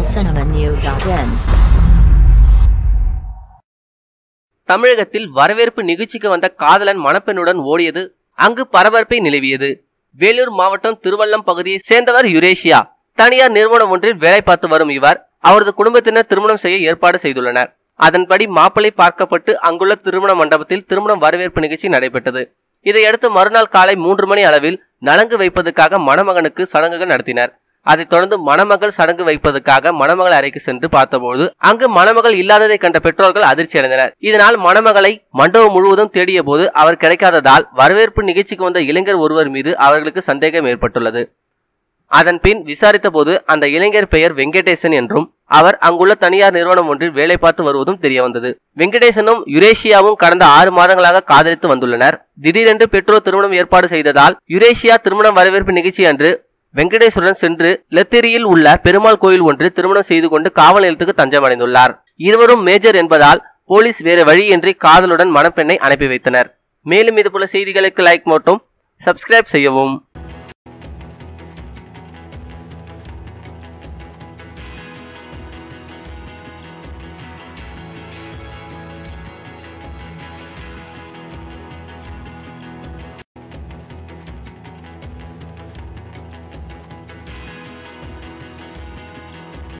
tamilcinemanew.in தமிழகத்தில் வரவேற்பு நிகழ்ச்சிக்கு வந்த காதலன் மணப்பெண்ணுடன் ஓடியது அங்கு பரபரப்பை நிலவியது வேலூர் மாவட்டம் திருவள்ளம் பகுதியை சேர்ந்தவர் யுரேஷியா தனியார் நிறுவனம் ஒன்றில் வேலை பார்த்து வரும் இவர் அவரது குடும்பத்தினர் திருமணம் செய்ய ஏற்பாடு செய்துள்ளனர் அதன்படி மாப்பிள்ளை பார்க்கப்பட்டு அங்குள்ள திருமண மண்டபத்தில் திருமணம் வரவேற்பு நிகழ்ச்சி நடைபெற்றது இதையடுத்து மறுநாள் காலை மூன்று மணி அளவில் நலங்கு வைப்பதற்காக மணமகனுக்கு சடங்குகள் நடத்தினர் அதைத் தொடர்ந்து மணமகள் சடங்கு வைப்பதற்காக மணமகள் அறைக்கு சென்று பார்த்தபோது அங்கு மணமகள் இல்லாததை கண்ட பெற்றோர்கள் அதிர்ச்சி அடைந்தனர் இதனால் மணமகளை மண்டபம் முழுவதும் தேடிய போது அவர் கிடைக்காததால் வரவேற்பு நிகழ்ச்சிக்கு வந்த இளைஞர் ஒருவர் மீது அவர்களுக்கு சந்தேகம் ஏற்பட்டுள்ளது அதன் பின் விசாரித்த போது அந்த இளைஞர் பெயர் வெங்கடேசன் என்றும் அவர் அங்குள்ள தனியார் நிறுவனம் ஒன்றில் வேலை பார்த்து வருவதும் தெரிய வந்தது வெங்கடேசனும் யுரேஷியாவும் கடந்த ஆறு மாதங்களாக காதலித்து வந்துள்ளனர் திடீரென்று பெற்றோர் திருமணம் ஏற்பாடு செய்ததால் யுரேஷியா திருமண வரவேற்பு நிகழ்ச்சி அன்று வெங்கடேஸ்வரன் சென்று லெத்தேரியில் உள்ள பெருமாள் கோயில் ஒன்று திருமணம் செய்து கொண்டு காவல் நிலையத்துக்கு தஞ்சமடைந்துள்ளார் இருவரும் மேஜர் என்பதால் போலீஸ் வேறு வழியின்றி காதலுடன் மணப்பெண்ணை அனுப்பி வைத்தனர் மேலும் இதுபோல செய்திகளுக்கு லைக் மட்டும் சப்ஸ்கிரைப் செய்யவும்